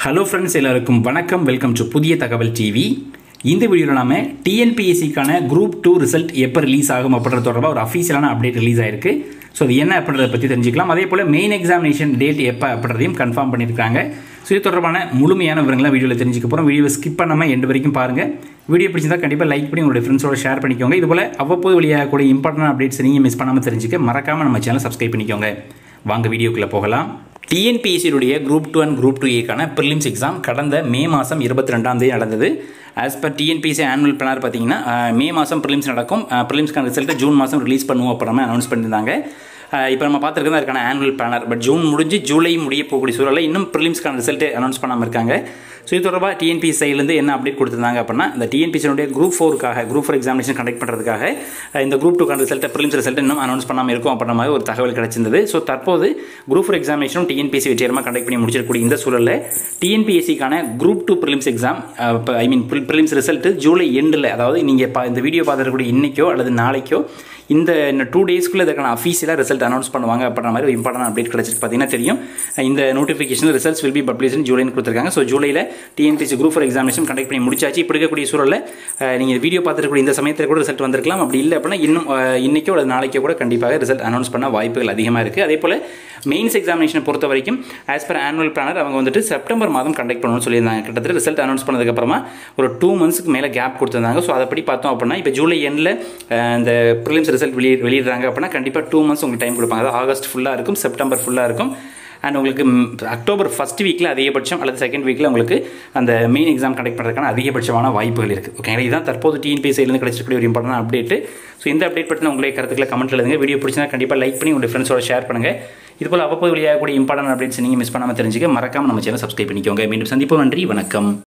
hello friends எல்லாருக்கும் வணக்கம் welcome to புதிய தகவல் டிவி இந்த வீடியோவில் நாம டிஎன்பிஎஸ்சிக்கான குரூப் டூ ரிசல்ட் எப்போ ரிலீஸ் ஆகும் அப்படின்றது தொடர்பாக ஒரு அஃபீஷியலான அப்டேட் ரிலீஸ் ஆயிருக்கு ஸோ அது என்ன அப்படின்றத பற்றி தெரிஞ்சுக்கலாம் அதே போல் மெயின் எக்ஸாமினேஷன் டேட் எப்போ அப்படின்றதையும் கன்ஃபார்ம் பண்ணியிருக்காங்க ஸோ இது தொடர்பான முழுமையான விவரங்களை வீடியோவில் தெரிஞ்சுக்க போகிறோம் வீடியோவை ஸ்கிப் பண்ணாமல் எண்டு வரைக்கும் பாருங்கள் வீடியோ பிடிச்சிருந்தா கண்டிப்பாக லைக் பண்ணி உங்களுடைய ஃப்ரெண்ட்ஸோட ஷேர் பண்ணிக்கோங்க இதுபோல் அவ்வப்போது வெளியாகக்கூடிய இம்பார்ட்டன்ட் அப்டேட்ஸ் நீங்கள் மிஸ் பண்ணாமல் தெரிஞ்சுக்க மறக்காமல் நம்ம சேனல் சப்ஸ்கிரைப் பண்ணிக்கோங்க வாங்க வீடியோக்குள்ளே போகலாம் டிஎன்பிஎஸ்சியுடைய group two and group two ஏக்கான ப்ரிலிம்ஸ் எக்ஸாம் கடந்த மே மாதம் இருபத்தி ரெண்டாம் தேதி நடந்தது as per TNPSC annual planner பார்த்தீங்கன்னா அஹ், மே மாதம் ப்ரிலிம்ஸ் நடக்கும் ப்ரிலிம்ஸ்க்கான ரிசல்ட்டை ஜூன் மாதம் ரிலீஸ் பண்ணுவோம் அப்புறமா அனௌன்ஸ் பண்ணியிருந்தாங்க இப்போ நம்ம பார்த்துருக்கோம் அதுக்கான ஆனுவல் பிளானர் பட் ஜூன் முடிஞ்சு ஜூலை முடிய போகக்கூடிய சூழலில் இன்னும் ப்ரிலிம்ஸ்க்கான ரிசல்ட்டு அனௌன்ஸ் பண்ணாமல் இருக்காங்க ஸோ இது தொடர்பாக டிஎன்பிஎஸ் சைட்லேருந்து என்ன அப்டேட் கொடுத்துருந்தாங்க அப்படின்னா இந்த டிஎன்பிஎஸ்சியுடைய குரூப் ஃபோருக்காக குரூப் ஃபோர் எக்ஸாமினேஷன் கண்டக்ட் பண்ணுறதுக்காக அஹ், இந்த குரூப் டூக்கான ரிசல்ட்டை ப்ரிலிம்ஸ் ரிசல்ட் இன்னும் அனௌன்ஸ் பண்ணாமல் இருக்கும் அப்படின்ற மாதிரி ஒரு தகவல் கிடைச்சிருந்தது ஸோ தற்போது குரூப் ஃபோர் எக்ஸாமினேஷனும் டிஎன்பிஎஸ்சி வெற்றிகரமாக கண்டக்ட் பண்ணி முடிச்சிருக்கக்கூடிய இந்த சூழலில் டிஎன்பிஎஸ்சிக்கான group two prelims exam I mean prelims result July எண்டில் அதாவது நீங்கள் பா இந்த வீடியோ பார்த்துருக்கக்கூடிய இன்னைக்கோ அல்லது நாளைக்கோ இந்த டூ டேஸ்க்குள்ளே இதற்கான அஃபீஷியலாக ரிசல்ட் அனௌன்ஸ் பண்ணுவாங்க அப்படின்ற மாதிரி ஒரு இம்பார்ட்டன் அப்டேட் கிடச்சிருக்கு பார்த்தீங்கன்னா தெரியும் இந்த notification results will be publish ஜூலைன்னு கொடுத்துருக்காங்க ஸோ ஜூலையில் TNPSC group four examination conduct பண்ணி முடிச்சாச்சு இப்போ இருக்கக்கூடிய சூழலில் நீங்கள் வீடியோ பார்த்துருக்கூடிய இந்த சமயத்தில் கூட ரிசல்ட் வந்திருக்கலாம் அப்படி இல்லை அப்படின்னா இன்னும் அஹ், இன்னைக்கோ அல்லது நாளைக்கோ கூட கண்டிப்பாக ரிசல்ட் அனௌன்ஸ் பண்ண வாய்ப்புகள் அதிகமாக இருக்குது அதே போல் மெயின்ஸ் எக்ஸாமினேஷனை பொறுத்த வரைக்கும் ஆஸ் பர் ஆனுவல் பிளானர் அவங்க வந்துட்டு செப்டம்பர் மாதம் கண்டக்ட் பண்ணணும்னு சொல்லியிருந்தாங்க கிட்டத்தட்ட ரிசல்ட் அனௌன்ஸ் பண்ணதுக்கப்புறமா ஒரு டூ மந்த்ஸ்க்கு மேலே கேப் கொடுத்துருந்தாங்க ஸோ அதைப்படி பார்த்தோம் அப்படின்னா இப்போ ஜூலை எண்டில் இந்த ப்ரிலிம்ஸ் ரிசல்ட் வெளியே வெளியிடுறாங்க அப்படின்னா கண்டிப்பாக டூ மந்த்ஸ் உங்களுக்கு டைம் கொடுப்பாங்க அதாவது ஆகஸ்ட் ஃபுல்லாக இருக்கும் செப்டம்பர் ஃபுல்லாக இருக்கும் அண்ட் உங்களுக்கு ம், அக்டோபர் ஃபர்ஸ்ட் வீக்கில் அதிகபட்சம் அல்லது செகண்ட் வீக்கில் உங்களுக்கு அந்த மெயின் எக்ஸாம் கண்டக்ட் பண்ணுறதுக்கான அதிகபட்சமான வாய்ப்புகள் இருக்குது ஓகேங்களா இதுதான் தற்போது டிஎன்பிஎஸ்சிலேருந்து கிடைச்சிருக்கக்கூடிய ஒரு இம்பார்ட்டன் அப்டேட் ஸோ இந்த அப்டேட் பற்றின உங்களுடைய கருத்துக்களை கமெண்ட் எழுதுங்க வீடியோ பிடிச்சினா கண்டிப்பாக லைக் பண்ணி உங்களுடைய ஃப்ரெண்ட்ஸோட ஷேர் பண்ணுங்கள் இதுபோல் அவ்வப்போது வெளியாகக்கூடிய இம்பார்ட்டன் அப்டேட்ஸ் நீங்கள் மிஸ் பண்ணாமல் தெரிஞ்சுக்க மறக்காம நம்ம சேனல் சப்ஸ்கிரைப் பண்ணிக்கோங்க மீண்டும் சந்திப்போம் நன்றி வணக்கம்